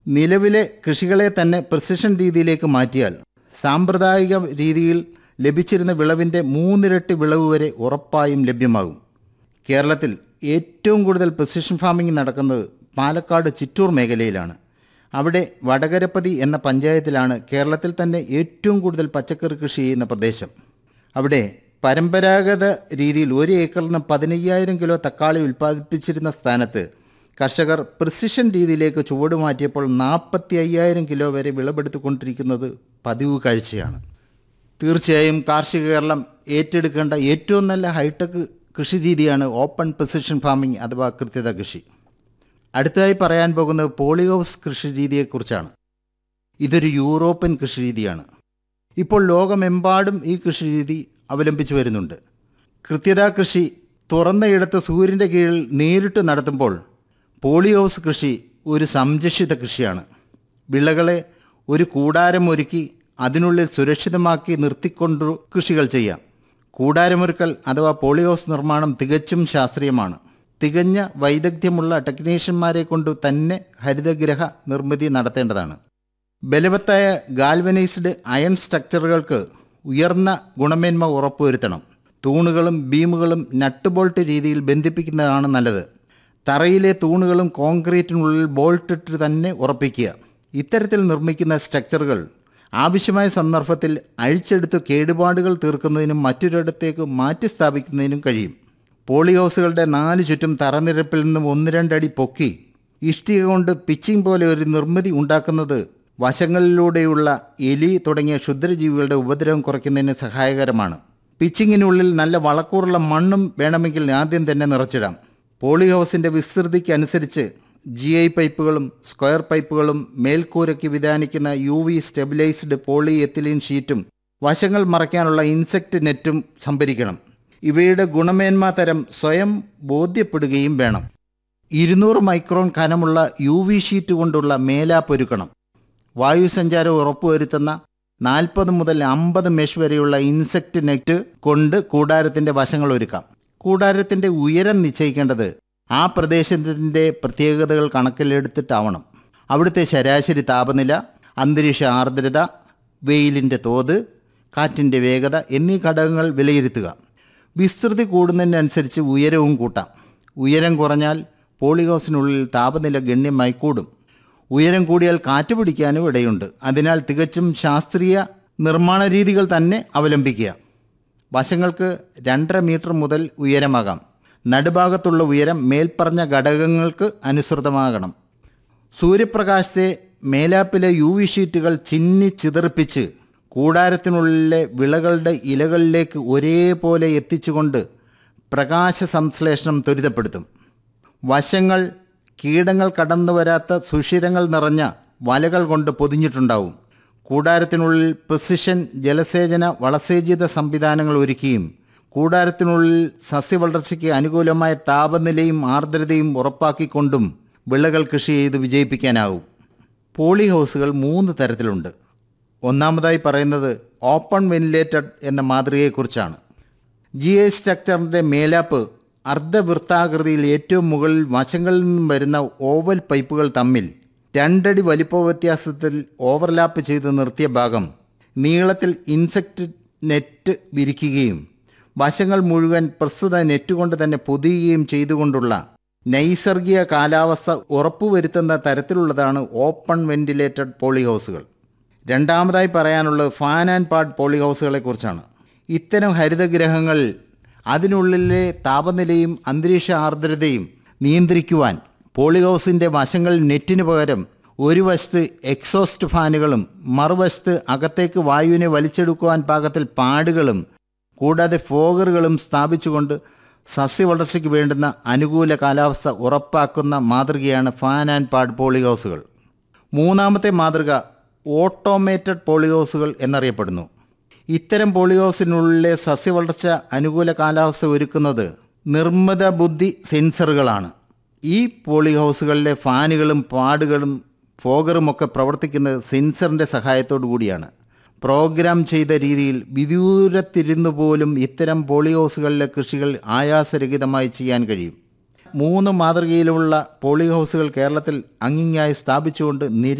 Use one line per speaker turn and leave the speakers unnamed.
നിലവിലെ കൃഷികളെ തന്നെ പ്രിസിഷൻ രീതിയിലേക്ക് മാറ്റിയാൽ സാമ്പ്രദായിക രീതിയിൽ ലഭിച്ചിരുന്ന വിളവിൻ്റെ മൂന്നിരട്ടി വിളവ് വരെ ഉറപ്പായും ലഭ്യമാകും കേരളത്തിൽ ഏറ്റവും കൂടുതൽ പ്രിസിഷൻ ഫാമിംഗ് നടക്കുന്നത് പാലക്കാട് ചിറ്റൂർ മേഖലയിലാണ് അവിടെ വടകരപ്പതി എന്ന പഞ്ചായത്തിലാണ് കേരളത്തിൽ തന്നെ ഏറ്റവും കൂടുതൽ പച്ചക്കറി കൃഷി ചെയ്യുന്ന പ്രദേശം അവിടെ പരമ്പരാഗത രീതിയിൽ ഒരു ഏക്കറിന് പതിനയ്യായിരം കിലോ തക്കാളി ഉൽപ്പാദിപ്പിച്ചിരുന്ന സ്ഥാനത്ത് കർഷകർ പ്രിസിഷൻ രീതിയിലേക്ക് ചുവട് മാറ്റിയപ്പോൾ നാൽപ്പത്തി അയ്യായിരം കിലോ വരെ വിളവെടുത്തുകൊണ്ടിരിക്കുന്നത് പതിവ് കാഴ്ചയാണ് തീർച്ചയായും കാർഷിക കേരളം ഏറ്റെടുക്കേണ്ട ഏറ്റവും നല്ല ഹൈടെക് കൃഷി രീതിയാണ് ഓപ്പൺ പ്രിസിഷൻ ഫാമിംഗ് അഥവാ കൃത്യത കൃഷി അടുത്തതായി പറയാൻ പോകുന്നത് പോളിഹൗസ് കൃഷി രീതിയെക്കുറിച്ചാണ് ഇതൊരു യൂറോപ്യൻ കൃഷി രീതിയാണ് ഇപ്പോൾ ലോകമെമ്പാടും ഈ കൃഷി രീതി അവലംബിച്ചു വരുന്നുണ്ട് കൃത്യത കൃഷി തുറന്ന ഇടത്ത് സൂര്യൻ്റെ കീഴിൽ നേരിട്ട് നടത്തുമ്പോൾ പോളിഹൗസ് കൃഷി ഒരു സംരക്ഷിത കൃഷിയാണ് വിളകളെ ഒരു കൂടാരം ഒരുക്കി അതിനുള്ളിൽ സുരക്ഷിതമാക്കി നിർത്തിക്കൊണ്ടു കൃഷികൾ ചെയ്യാം കൂടാരമൊരുക്കൽ അഥവാ പോളിഹൗസ് നിർമ്മാണം തികച്ചും ശാസ്ത്രീയമാണ് തികഞ്ഞ വൈദഗ്ധ്യമുള്ള ടെക്നീഷ്യന്മാരെ കൊണ്ട് തന്നെ ഹരിതഗ്രഹ നിർമ്മിതി നടത്തേണ്ടതാണ് ബലവത്തായ ഗാൽവനൈസ്ഡ് അയൺ സ്ട്രക്ചറുകൾക്ക് ഉയർന്ന ഗുണമേന്മ ഉറപ്പുവരുത്തണം തൂണുകളും ബീമുകളും നട്ട് ബോൾട്ട് രീതിയിൽ ബന്ധിപ്പിക്കുന്നതാണ് നല്ലത് തറയിലെ തൂണുകളും കോൺക്രീറ്റിനുള്ളിൽ ബോൾട്ട് ഇട്ട് തന്നെ ഉറപ്പിക്കുക ഇത്തരത്തിൽ നിർമ്മിക്കുന്ന സ്ട്രക്ചറുകൾ ആവശ്യമായ സന്ദർഭത്തിൽ അഴിച്ചെടുത്ത് കേടുപാടുകൾ തീർക്കുന്നതിനും മറ്റൊരിടത്തേക്ക് മാറ്റി സ്ഥാപിക്കുന്നതിനും കഴിയും പോളിഹൗസുകളുടെ നാല് ചുറ്റും തറനിരപ്പിൽ നിന്നും ഒന്ന് രണ്ടടി പൊക്കി ഇഷ്ടിക കൊണ്ട് പിച്ചിങ് പോലെ ഒരു നിർമ്മിതി ഉണ്ടാക്കുന്നത് വശങ്ങളിലൂടെയുള്ള എലി തുടങ്ങിയ ക്ഷുദ്രജീവികളുടെ ഉപദ്രവം കുറയ്ക്കുന്നതിന് സഹായകരമാണ് പിച്ചിങ്ങിനുള്ളിൽ നല്ല വളക്കൂറുള്ള മണ്ണും വേണമെങ്കിൽ ആദ്യം തന്നെ നിറച്ചിടാം പോളിഹൗസിൻ്റെ വിസ്തൃതിക്ക് അനുസരിച്ച് ജി ഐ പൈപ്പുകളും സ്ക്വയർ പൈപ്പുകളും മേൽക്കൂരയ്ക്ക് വിധാനിക്കുന്ന U V stabilised polyethylene ഷീറ്റും വശങ്ങൾ മറയ്ക്കാനുള്ള ഇൻസെക്റ്റ് നെറ്റും സംഭരിക്കണം ഇവയുടെ ഗുണമേന്മ തരം സ്വയം ബോധ്യപ്പെടുകയും വേണം ഇരുന്നൂറ് മൈക്രോൺ കനമുള്ള യു വി ഷീറ്റ് കൊണ്ടുള്ള മേലാപ്പൊരുക്കണം വായുസഞ്ചാരം ഉറപ്പുവരുത്തുന്ന നാൽപ്പത് മുതൽ അമ്പത് മെഷ് വരെയുള്ള ഇൻസെക്റ്റ് നെറ്റ് കൊണ്ട് കൂടാരത്തിൻ്റെ വശങ്ങൾ ഒരുക്കാം കൂടാരത്തിൻ്റെ ഉയരം നിശ്ചയിക്കേണ്ടത് ആ പ്രദേശത്തിൻ്റെ പ്രത്യേകതകൾ കണക്കിലെടുത്തിട്ടാവണം അവിടുത്തെ ശരാശരി താപനില അന്തരീക്ഷ ആർദ്രത വെയിലിൻ്റെ തോത് കാറ്റിൻ്റെ വേഗത എന്നീ ഘടകങ്ങൾ വിലയിരുത്തുക വിസ്തൃതി കൂടുന്നതിനനുസരിച്ച് ഉയരവും കൂട്ടാം ഉയരം കുറഞ്ഞാൽ പോളിഹൗസിനുള്ളിൽ താപനില ഗണ്യമായി കൂടും ഉയരം കൂടിയാൽ കാറ്റ് പിടിക്കാനും ഇടയുണ്ട് അതിനാൽ തികച്ചും ശാസ്ത്രീയ നിർമ്മാണ രീതികൾ തന്നെ അവലംബിക്കുക വശങ്ങൾക്ക് രണ്ടര മീറ്റർ മുതൽ ഉയരമാകാം നടുഭാഗത്തുള്ള ഉയരം മേൽപ്പറഞ്ഞ ഘടകങ്ങൾക്ക് അനുസൃതമാകണം സൂര്യപ്രകാശത്തെ മേലാപ്പിലെ യു വി ഷീറ്റുകൾ ചിന്നി ചിതറിപ്പിച്ച് കൂടാരത്തിനുള്ളിലെ വിളകളുടെ ഇലകളിലേക്ക് ഒരേപോലെ എത്തിച്ചുകൊണ്ട് പ്രകാശ സംശ്ലേഷണം ത്വരിതപ്പെടുത്തും വശങ്ങൾ കീടങ്ങൾ കടന്നു വരാത്ത സുഷിരങ്ങൾ നിറഞ്ഞ വലകൾ കൊണ്ട് പൊതിഞ്ഞിട്ടുണ്ടാവും കൂടാരത്തിനുള്ളിൽ പ്രിസിഷൻ ജലസേചന വളസേചിത സംവിധാനങ്ങൾ ഒരുക്കിയും കൂടാരത്തിനുള്ളിൽ സസ്യവളർച്ചയ്ക്ക് അനുകൂലമായ താപനിലയും ആർദ്രതയും ഉറപ്പാക്കിക്കൊണ്ടും വിളകൾ കൃഷി ചെയ്ത് വിജയിപ്പിക്കാനാവും പോളി ഹൗസുകൾ മൂന്ന് തരത്തിലുണ്ട് ഒന്നാമതായി പറയുന്നത് ഓപ്പൺ വെന്റിലേറ്റഡ് എന്ന മാതൃകയെക്കുറിച്ചാണ് ജി ഐ സ്ട്രക്ചറിൻ്റെ മേലാപ്പ് അർദ്ധവൃത്താകൃതിയിൽ ഏറ്റവും മുകളിൽ വശങ്ങളിൽ നിന്നും വരുന്ന ഓവൽ പൈപ്പുകൾ തമ്മിൽ രണ്ടടി വലിപ്പ വ്യത്യാസത്തിൽ ഓവർലാപ്പ് ചെയ്ത് നിർത്തിയ ഭാഗം നീളത്തിൽ ഇൻസെക്റ്റ് നെറ്റ് വിരിക്കുകയും വശങ്ങൾ മുഴുവൻ പ്രസ്തുത നെറ്റ് കൊണ്ട് തന്നെ പൊതിയുകയും ചെയ്തുകൊണ്ടുള്ള നൈസർഗിക കാലാവസ്ഥ ഉറപ്പുവരുത്തുന്ന തരത്തിലുള്ളതാണ് ഓപ്പൺ വെന്റിലേറ്റഡ് പോളിഹൗസുകൾ രണ്ടാമതായി പറയാനുള്ളത് ഫാൻ ആൻഡ് പാഡ് പോളിഹൗസുകളെക്കുറിച്ചാണ് ഇത്തരം ഹരിതഗ്രഹങ്ങൾ അതിനുള്ളിലെ താപനിലയും അന്തരീക്ഷ ആർദ്രതയും നിയന്ത്രിക്കുവാൻ പോളിഹൗസിൻ്റെ വശങ്ങൾ നെറ്റിന് പകരം ഒരു വശത്ത് എക്സോസ്റ്റ് ഫാനുകളും മറുവശത്ത് അകത്തേക്ക് വായുവിനെ വലിച്ചെടുക്കുവാൻ പാകത്തിൽ പാടുകളും കൂടാതെ ഫോഗറുകളും സ്ഥാപിച്ചുകൊണ്ട് സസ്യവളർച്ചയ്ക്ക് വേണ്ടുന്ന അനുകൂല കാലാവസ്ഥ ഉറപ്പാക്കുന്ന മാതൃകയാണ് ഫാൻ ആൻഡ് പാഡ് പോളിഹൗസുകൾ മൂന്നാമത്തെ മാതൃക ഓട്ടോമേറ്റഡ് പോളിഹൗസുകൾ എന്നറിയപ്പെടുന്നു ഇത്തരം പോളിഹൗസിനുള്ളിലെ സസ്യവളർച്ച അനുകൂല കാലാവസ്ഥ ഒരുക്കുന്നത് നിർമ്മിത ബുദ്ധി സെൻസറുകളാണ് ഈ പോളിഹൗസുകളിലെ ഫാനുകളും പാടുകളും ഫോഗറുമൊക്കെ പ്രവർത്തിക്കുന്നത് സെൻസറിൻ്റെ സഹായത്തോടു കൂടിയാണ് പ്രോഗ്രാം ചെയ്ത രീതിയിൽ വിദൂരത്തിരുന്നു പോലും ഇത്തരം പോളിഹൗസുകളിലെ കൃഷികൾ ആയാസരഹിതമായി ചെയ്യാൻ കഴിയും മൂന്ന് മാതൃകയിലുമുള്ള പോളി ഹൗസുകൾ കേരളത്തിൽ അങ്ങിങ്ങായി സ്ഥാപിച്ചുകൊണ്ട് നിര